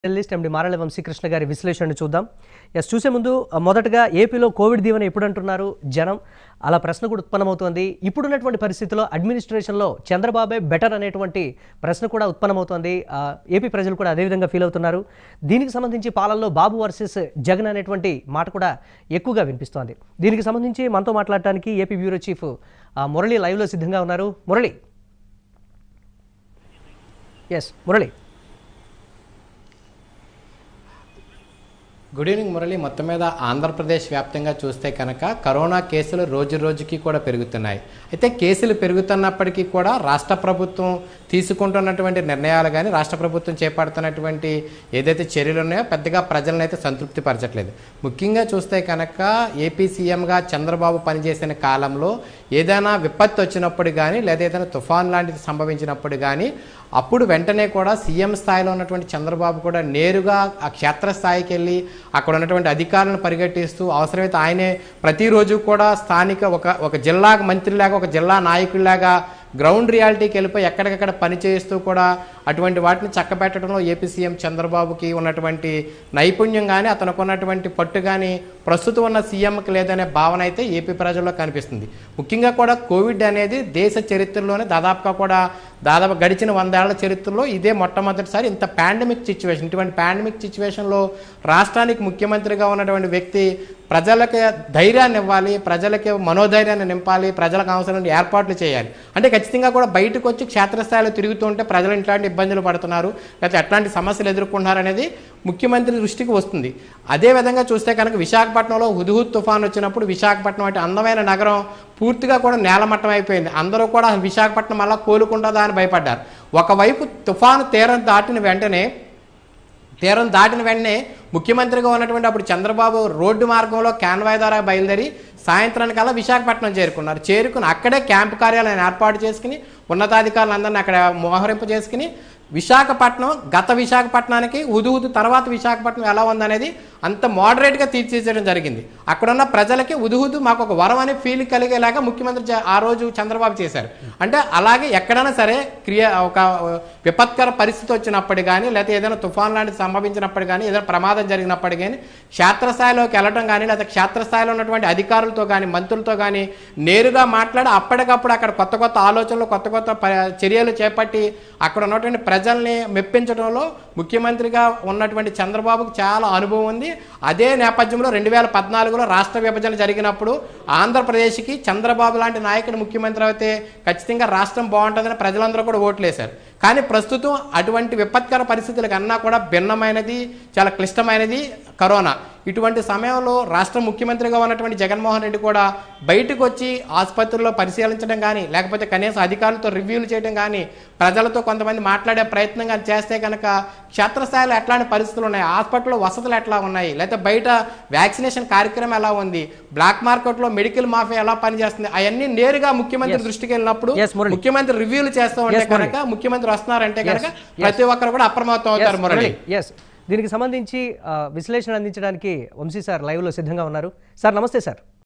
Journalist ఎండి మారళ వంశీకృష్ణ గారి విశ్లేషణ చూద్దాం ఎస్ చూసే ముందు ఆ, మొదటగా ఏపీలో కోవిడ్ దీవెన ఎప్పుడు అంటున్నారు జనం అలా ప్రశ్న కూడా ఉత్పన్నమవుతోంది ఇప్పుడున్నటువంటి పరిస్థితిలో అడ్మినిస్ట్రేషన్లో చంద్రబాబే బెటర్ అనేటువంటి ప్రశ్న కూడా ఉత్పన్నమవుతోంది ఆ, ఏపీ ప్రజలు కూడా అదేవిధంగా ఫీల్ అవుతున్నారు దీనికి సంబంధించి పాలనలో బాబు వర్సెస్ జగన్ అనేటువంటి మాట కూడా ఎక్కువగా వినిపిస్తోంది దీనికి సంబంధించి మనతో మాట్లాడటానికి ఏపీ బ్యూరో చీఫ్ ఆ, మురళి లైవ్లో సిద్ధంగా ఉన్నారు Murali yes Murali good evening Murali మొత్తం మీద ఆంధ్రప్రదేశ్ వ్యాప్తంగా చూస్తే కనుక కరోనా కేసులు రోజు రోజుకి కూడా పెరుగుతున్నాయి అయితే కేసులు పెరుగుతున్నప్పటికీ కూడా రాష్ట్ర ప్రభుత్వం తీసుకుంటున్నటువంటి నిర్ణయాలు కానీ రాష్ట్ర ప్రభుత్వం చేపడుతున్నటువంటి ఏదైతే చర్యలు ఉన్నాయో పెద్దగా ప్రజలను అయితే సంతృప్తి పరచట్లేదు ముఖ్యంగా చూస్తే కనుక ఏపీ సీఎంగా చంద్రబాబు పనిచేసిన కాలంలో ఏదైనా విపత్తు వచ్చినప్పుడు కానీ లేదా ఏదైనా తుఫాన్ లాంటిది సంభవించినప్పుడు కానీ అప్పుడు వెంటనే కూడా సీఎం స్థాయిలో ఉన్నటువంటి చంద్రబాబు కూడా నేరుగా ఆ క్షేత్రస్థాయికి వెళ్ళి అక్కడ ఉన్నటువంటి అధికారులను పరిగెట్టిస్తూ అవసరమైతే ఆయనే ప్రతిరోజు కూడా స్థానిక ఒక ఒక జిల్లా మంత్రిలాగా ఒక జిల్లా నాయకుడిలాగా గ్రౌండ్ రియాలిటీకి వెళ్ళిపోయి ఎక్కడికక్కడ పని చేస్తూ కూడా అటువంటి వాటిని చక్కబెట్టడంలో ఏపీ సీఎం చంద్రబాబుకి ఉన్నటువంటి నైపుణ్యం కానీ అతనికి ఉన్నటువంటి పట్టు కానీ ప్రస్తుతం ఉన్న సీఎంకి లేదనే భావన అయితే ఏపీ ప్రజల్లో కనిపిస్తుంది ముఖ్యంగా కూడా కోవిడ్ అనేది దేశ చరిత్రలోనే దాదాపుగా కూడా దాదాపు గడిచిన వందేళ్ల చరిత్రలో ఇదే మొట్టమొదటిసారి ఇంత పాండమిక్ సిచ్యువేషన్ ఇటువంటి పాండమిక్ సిచ్యువేషన్లో రాష్ట్రానికి ముఖ్యమంత్రిగా ఉన్నటువంటి వ్యక్తి ప్రజలకి ధైర్యాన్ని ఇవ్వాలి ప్రజలకి మనోధైర్యాన్ని నింపాలి ప్రజలకు అవసరమైన ఏర్పాట్లు చేయాలి అంటే ఖచ్చితంగా కూడా బయటకు వచ్చి క్షేత్రస్థాయిలో తిరుగుతుంటే ప్రజలు ఇట్లాంటి ఇబ్బందులు పడుతున్నారు లేకపోతే ఎట్లాంటి సమస్యలు ఎదుర్కొంటున్నారు అనేది ముఖ్యమంత్రి దృష్టికి వస్తుంది అదే విధంగా చూస్తే కనుక విశాఖపట్నంలో హుదుహుద్ తుఫాన్ వచ్చినప్పుడు విశాఖపట్నం అంటే అందమైన నగరం పూర్తిగా కూడా నేలమట్టం అయిపోయింది అందరూ కూడా విశాఖపట్నం మళ్ళా కోలుకుంటుందా అని భయపడ్డారు ఒకవైపు తుఫాను తీరం దాటిన వెంటనే తీరం దాటిన వెంటనే ముఖ్యమంత్రిగా ఉన్నటువంటి అప్పుడు చంద్రబాబు రోడ్డు మార్గంలో కాన్వాయ్ ద్వారా బయలుదేరి సాయంత్రానికల్లా విశాఖపట్నం చేరుకున్నారు చేరుకుని అక్కడే క్యాంపు కార్యాలయం ఏర్పాటు చేసుకుని ఉన్నతాధికారులందరినీ అక్కడ మోహరింప చేసుకుని విశాఖపట్నం గత విశాఖపట్నానికి ఉదువుదు తర్వాత విశాఖపట్నం ఎలా ఉందనేది అంత మోడరేట్గా తీర్చిదిద్దడం జరిగింది అక్కడున్న ప్రజలకి ఉదుహుదు మాకు ఒక వరం అనే ఫీల్ కలిగేలాగా ముఖ్యమంత్రి చే- ఆ రోజు చంద్రబాబు చేశారు అంటే అలాగే ఎక్కడైనా సరే క్రియ ఒక విపత్కర పరిస్థితి వచ్చినప్పుడు కానీ లేకపోతే ఏదైనా తుఫాన్ లాంటిది సంభవించినప్పుడు కానీ ఏదైనా ప్రమాదం జరిగినప్పుడు కానీ క్షేత్రస్థాయిలోకి వెళ్ళడం కానీ లేదా క్షేత్రస్థాయిలో ఉన్నటువంటి అధికారులతో కానీ మంత్రులతో కానీ నేరుగా మాట్లాడి అప్పటికప్పుడు అక్కడ కొత్త కొత్త ఆలోచనలు కొత్త కొత్త ప- చర్యలు చేపట్టి అక్కడ ఉన్నటువంటి ప్రజల్ని మెప్పించడంలో ముఖ్యమంత్రిగా ఉన్నటువంటి చంద్రబాబుకు చాలా అనుభవం ఉంది అదే నేపథ్యంలో రెండు వేల పద్నాలుగులో రాష్ట్ర విభజన జరిగినప్పుడు ఆంధ్రప్రదేశ్కి చంద్రబాబు లాంటి నాయకుడు ముఖ్యమంత్రి అయితే ఖచ్చితంగా రాష్ట్రం బాగుంటుందని ప్రజలందరూ కూడా ఓట్లేశారు కానీ ప్రస్తుతం అటువంటి విపత్కర పరిస్థితుల కన్నా కూడా భిన్నమైనది చాలా క్లిష్టమైనది కరోనా ఇటువంటి సమయంలో రాష్ట్ర ముఖ్యమంత్రిగా ఉన్నటువంటి జగన్మోహన్ రెడ్డి కూడా బయటకు వచ్చి ఆసుపత్రుల్లో పరిశీలించడం కానీ లేకపోతే కనీసం అధికారులతో రివ్యూలు చేయడం కానీ ప్రజలతో కొంతమంది మాట్లాడే ప్రయత్నం కానీ చేస్తే కనుక క్షేత్రస్థాయిలో ఎట్లాంటి పరిస్థితులు ఉన్నాయి హాస్పిటల్లో వసతులు ఎట్లా ఉన్నాయి లేకపోతే బయట వ్యాక్సినేషన్ కార్యక్రమం ఎలా ఉంది బ్లాక్ మార్కెట్లో మెడికల్ మాఫియా ఎలా పనిచేస్తుంది అవన్నీ నేరుగా ముఖ్యమంత్రి దృష్టికి వెళ్ళినప్పుడు Yes, మురళి. ముఖ్యమంత్రి రివ్యూలు చేస్తూ ఉంటే Yes, మురళి. కనుక ముఖ్యమంత్రి వస్తున్నారంటే కనుక Yes, yes. ప్రతి ఒక్కరు కూడా అప్రమత్తం అవుతారు Yes, మురళి ఎస్ దీనికి సంబంధించి ఆ, విశ్లేషణ అందించడానికి వంశీ సార్ లైవ్లో సిద్ధంగా ఉన్నారు సార్ నమస్తే సార్